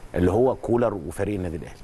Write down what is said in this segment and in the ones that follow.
اللي هو كولر وفريق النادي الاهلي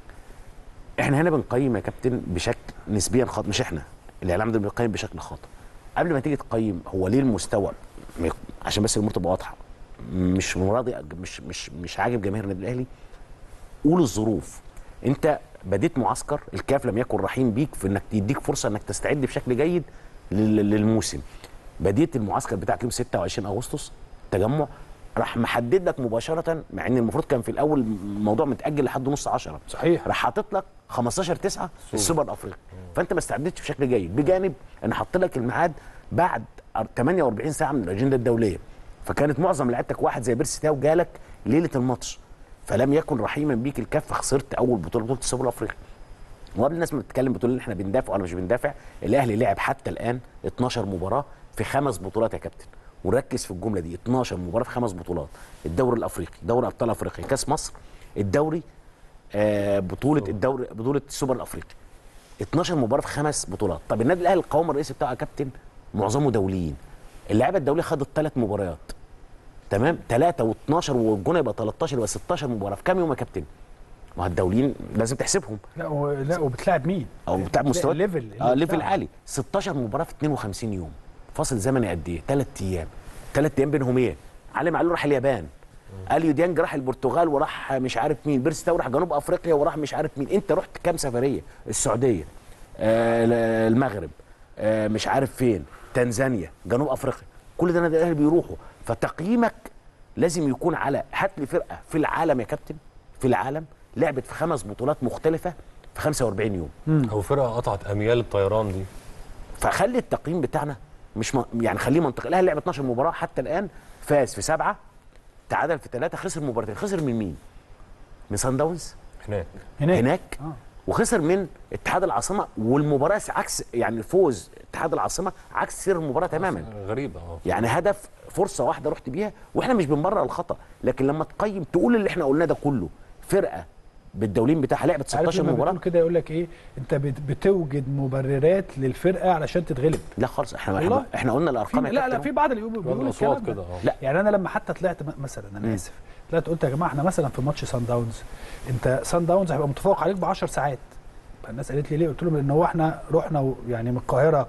احنا هنا بنقيم يا كابتن بشكل نسبيا خاطئ مش احنا الاعلام ده بيقيم بشكل خاطئ قبل ما تيجي تقيم هو ليه المستوى م- عشان بس الامور تبقى واضحه مش راضي مش مش مش عاجب جماهير النادي الاهلي قول الظروف انت بديت معسكر الكاف لم يكن رحيم بيك في انك يديك فرصه انك تستعد بشكل جيد لل- للموسم بديت المعسكر بتاعك يوم 26 اغسطس تجمع راح محدد لك مباشره مع ان المفروض كان في الاول الموضوع متاجل لحد نص 10 صحيح. راح حاطط لك 15 9 السوبر الافريقي فانت ما استعدتش بشكل جيد بجانب ان حط لك الميعاد بعد 48 ساعه من الاجنده الدوليه فكانت معظم لعيبتك واحد زي بيرسي تاو جالك ليله الماتش فلم يكن رحيما بيك الكاف خسرت اول بطوله بطوله السوبر الافريقي وقبل الناس ما تتكلم بتقول ان احنا بندافع ولا مش بندافع الاهلي لعب حتى الان 12 مباراه في خمس بطولات يا كابتن ونركز في الجمله دي 12 مباراه في خمس بطولات الدوري الافريقي دوري ابطال افريقيا كاس مصر الدوري آه بطوله الدوري بطوله السوبر الافريقي 12 مباراه في خمس بطولات طب النادي الاهلي القوام الرئيسي بتاعه يا كابتن معظمه دوليين اللعيبه الدوليه خدت ثلاث مباريات تمام 3 و12 والجونه يبقى 13 يبقى 16 مباراه في كام يوم يا كابتن؟ ما هو الدوليين لازم تحسبهم لا و... لا وبتلاعب مين؟ او بتاع مستوى ليفل اه ليفل عالي 16 مباراه في 52 يوم فاصل زمني قد ايه؟ ثلاث ايام ثلاث ايام بينهم ايه؟ علي معلول راح اليابان اليو ديانج راح البرتغال وراح مش عارف مين بيرسي تاو راح جنوب افريقيا وراح مش عارف مين انت رحت كام سفريه السعوديه آه المغرب آه مش عارف فين تنزانيا جنوب افريقيا كل ده النادي الاهلي بيروحوا فتقييمك لازم يكون على هات لي فرقه في العالم يا كابتن في العالم لعبت في خمس بطولات مختلفه في 45 يوم او فرقه قطعت اميال الطيران دي فخلي التقييم بتاعنا مش م... يعني خليه منطقي الاهلي لعب 12 مباراه حتى الان فاز في سبعه تعادل في ثلاثه خسر مباراتين خسر من مين؟ من سان داونز هناك هناك, هناك آه. وخسر من اتحاد العاصمه والمباراه عكس يعني الفوز اتحاد العاصمه عكس سير المباراه تماما غريبه اه يعني هدف فرصه واحده رحت بيها واحنا مش بنبرر الخطا لكن لما تقيم تقول اللي احنا قلناه ده كله فرقه بالدولين بتاعها لعبت عارف 16 لما مباراه بتقول كده يقول لك ايه انت بت- بتوجد مبررات للفرقه علشان تتغلب لا خالص احنا والله. احنا, احنا قلنا في الارقام يا لا لا كابتن في بعض اللي بيقولوا بيقولوا الأصوات الكلام ده كده، اه. لا. يعني انا لما حتى طلعت م- مثلا انا اسف طلعت قلت يا جماعه احنا مثلا في ماتش سان داونز انت سان داونز هيبقى متفوق عليك ب 10 ساعات فالناس قالت لي ليه قلت لهم ان هو احنا رحنا و- يعني من القاهره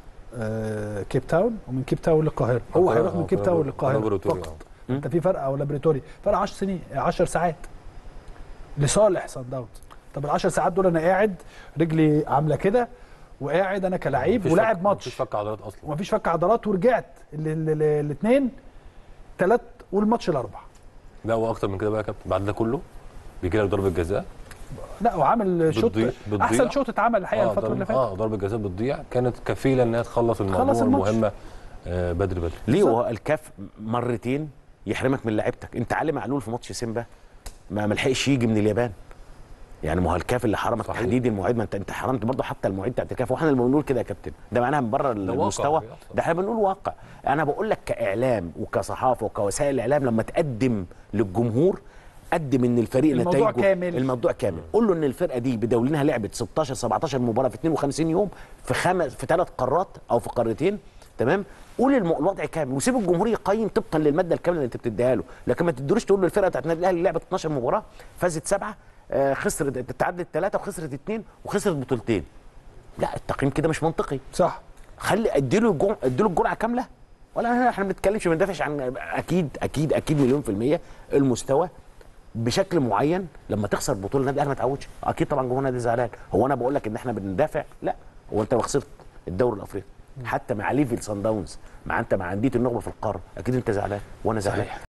آه كيب تاون ومن كيب تاون للقاهره هو القاهرة، هيروح من اه، كيب تاون لابوراتوري، للقاهره لابوراتوري، فقط اه. انت في فرق او لابريتوري فرق 10 سنين 10 ساعات لصالح سان داونز طب ال 10 ساعات دول انا قاعد رجلي عامله كده وقاعد انا كلاعب مفيش ولاعب فك- ماتش مفيش فك عضلات اصلا ومفيش فك عضلات ورجعت الاثنين ثلاث والماتش الاربع لا واكتر من كده بقى يا كابتن بعد ده كله بيجي لك ضربه جزاء لا وعامل شوط بتضيع- بتضيع. احسن شوط اتعمل الحقيقه اه الفتره ضربة- اللي فاتت اه ضربه جزاء بتضيع كانت كفيله انها تخلص الموضوع تخلص الماتش. المهمه آه بدري بدري ليه هو الكاف مرتين يحرمك من لعيبتك انت علي معلول في ماتش سيمبا ما ملحقش يجي من اليابان يعني ما هو الكاف اللي حرمك صحيح. تحديد المواعيد ما انت انت حرمت برضه حتى المواعيد بتاعت الكاف واحنا اللي بنقول كده يا كابتن ده معناها من بره واقع المستوى بيحصل. ده احنا بنقول واقع انا بقول لك كاعلام وكصحافه وكوسائل اعلام لما تقدم للجمهور قدم ان الفريق الموضوع نتائجه كامل. الموضوع كامل قول له ان الفرقه دي بدولينها لعبت 16 17 مباراه في 52 يوم في خمس في ثلاث قارات او في قارتين تمام قول الم- الوضع كامل وسيب الجمهور يقيم طبقا للماده الكامله اللي انت بتديها له لكن ما تديلوش تقول له الفرقه بتاعت النادي الاهلي لعبت 12 مباراه فازت سبعه آه خسرت تعادلت ثلاثه وخسرت اثنين وخسرت بطولتين لا التقييم كده مش منطقي صح خلي اديله الجرعه اديله الجرعه كامله ولا احنا ما بنتكلمش ما بندافعش عن اكيد اكيد اكيد مليون في الميه المستوى بشكل معين لما تخسر بطوله النادي الاهلي ما تعودش اكيد طبعا جمهور النادي زعلان هو انا بقول لك ان احنا بندافع لا هو انت لو خسرت الدوري الافريقي حتى مع ليفل سان داونز مع انت مع انديه النخبه في القاره اكيد انت زعلان وانا زعلان